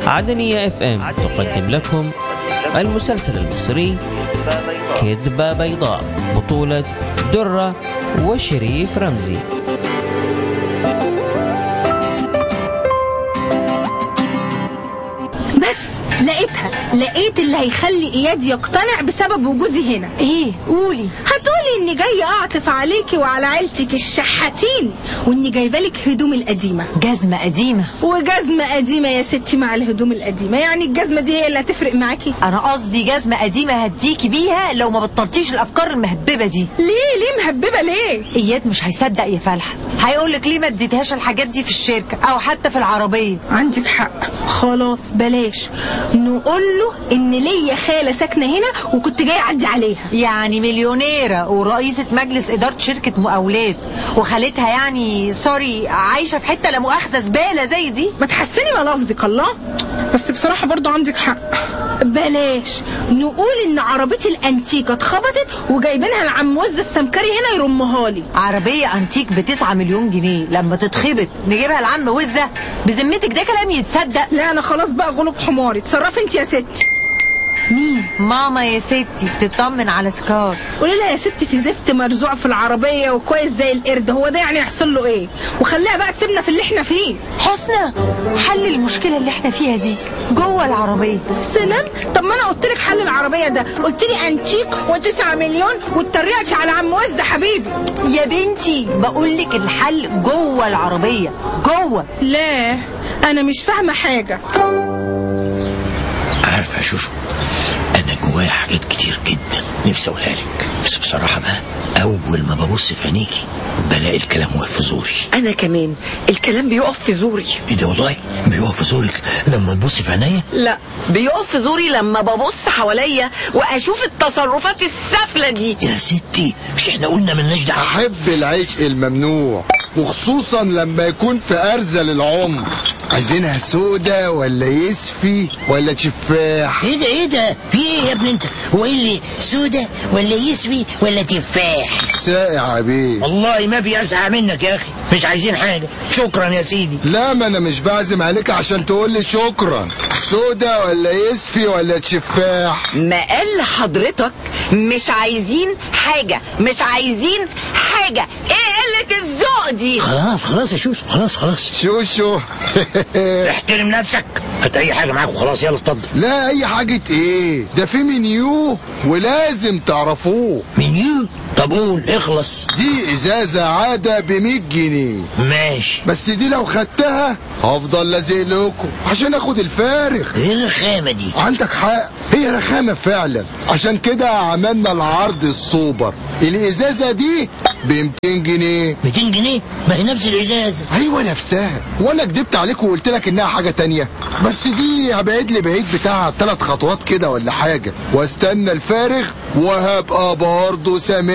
عدنية اف ام تقدم لكم المسلسل المصري كذبة بيضاء بطولة درة وشريف رمزي بس لقيتها لقيت اللي هيخلي اياد يقتنع بسبب وجودي هنا ايه قولي هتقولي اني جايه اعطف عليكي وعلى عيلتك الشحاتين واني جايبه لك هدومي القديمه جزمة قديمة وجزمه قديمه يا ستي مع الهدوم القديمه يعني الجزمه دي هي اللي هتفرق معاكي انا قصدي جزمة قديمة هديكي بيها لو ما بطلتيش الافكار المهببة دي ليه ليه مهببه ليه اياد مش هيصدق يا فالحة هيقولك ليه ما اديتهاش الحاجات دي في الشركة او حتى في العربية عندك حق خلاص بلاش نقول له ان ليا خاله ساكنه هنا وكنت جايه اعدي عليها يعني مليونيرة ورئيسة مجلس إدارة شركة مقاولات وخالتها يعني سوري عايشة في حتة لا مؤاخذة زبالة زي دي ما تحسني ملافظك الله بس بصراحة برضو عندك حق بلاش نقول ان عربيتي الانتيكة اتخبطت وجايبينها لعم وز السمكري هنا يرمها لي عربية أنتيك بتسعة مليون جنيه لما تتخبط نجيبها لعم وزة بذمتك ده كلام يتصدق لا انا خلاص بقى غلب حماري اتصرفي انت يا ستي مين ماما يا ستي تطمن على سكار قولي لها يا ستي سي زفت مرزوع في العربية وكويس زي القرد هو ده يعني يحصل له ايه وخليها بقى تسيبنا في اللي احنا فيه حسنى حل المشكلة اللي احنا فيها دي جوه العربية سلام طب ما انا قلت لك حل العربية ده قلت لي انتيك و9 مليون واتريقتي على عم وز حبيبي يا بنتي بقولك الحل جوه العربية جوه لا انا مش فاهمة حاجة عارفه يا شوشو انا جوايا حاجات كتير جدا نفسي اقولها لك بس بصراحه بقى اول ما ببص في عينيكي بلاقي الكلام واقف في زوري انا كمان الكلام بيقف في زوري ايه ده والله بيقف في زورك لما تبصي في عينيا لا بيقف في زوري لما ببص حواليا واشوف التصرفات السافله دي يا ستي مش احنا قلنا ملناش دعوه أحب العشق الممنوع وخصوصا لما يكون في أرذل العمر عايزينها سودة ولا يسفي ولا تفاح ايه ده ايه ده في ايه يا ابني انت هو ايه اللي سودا ولا يسوي ولا تفاح سائع يا بيه والله ما في اسعى منك يا اخي مش عايزين حاجه شكرا يا سيدي لا ما انا مش بعزم عليك عشان تقول لي شكرا سودة ولا يسفي ولا تفاح ما قال لحضرتك مش عايزين حاجه مش عايزين حاجه ايه قله الذوق دي خلاص خلاص يا شوشو خلاص خلاص شوشو احترم نفسك هات اي حاجه معاك وخلاص يلا اتفضل لا اي حاجة ايه ده في منيو ولازم تعرفوه منيو طب قول اخلص دي ازازة عادة ب 100 جنيه ماشي بس دي لو خدتها هفضل لازق لكم عشان اخد الفارغ ايه الرخامه دي عندك حق هي رخامة فعلا عشان كده عملنا العرض السوبر الازازة دي ب 200 جنيه 200 جنيه ما هي نفس الازازه ايوه نفسها وانا كدبت عليك وقلت لك انها حاجة تانية بس دي هبعد لي بعيد بتاع ثلاث خطوات كده ولا حاجة واستنى الفارغ وهبقى برضه سامع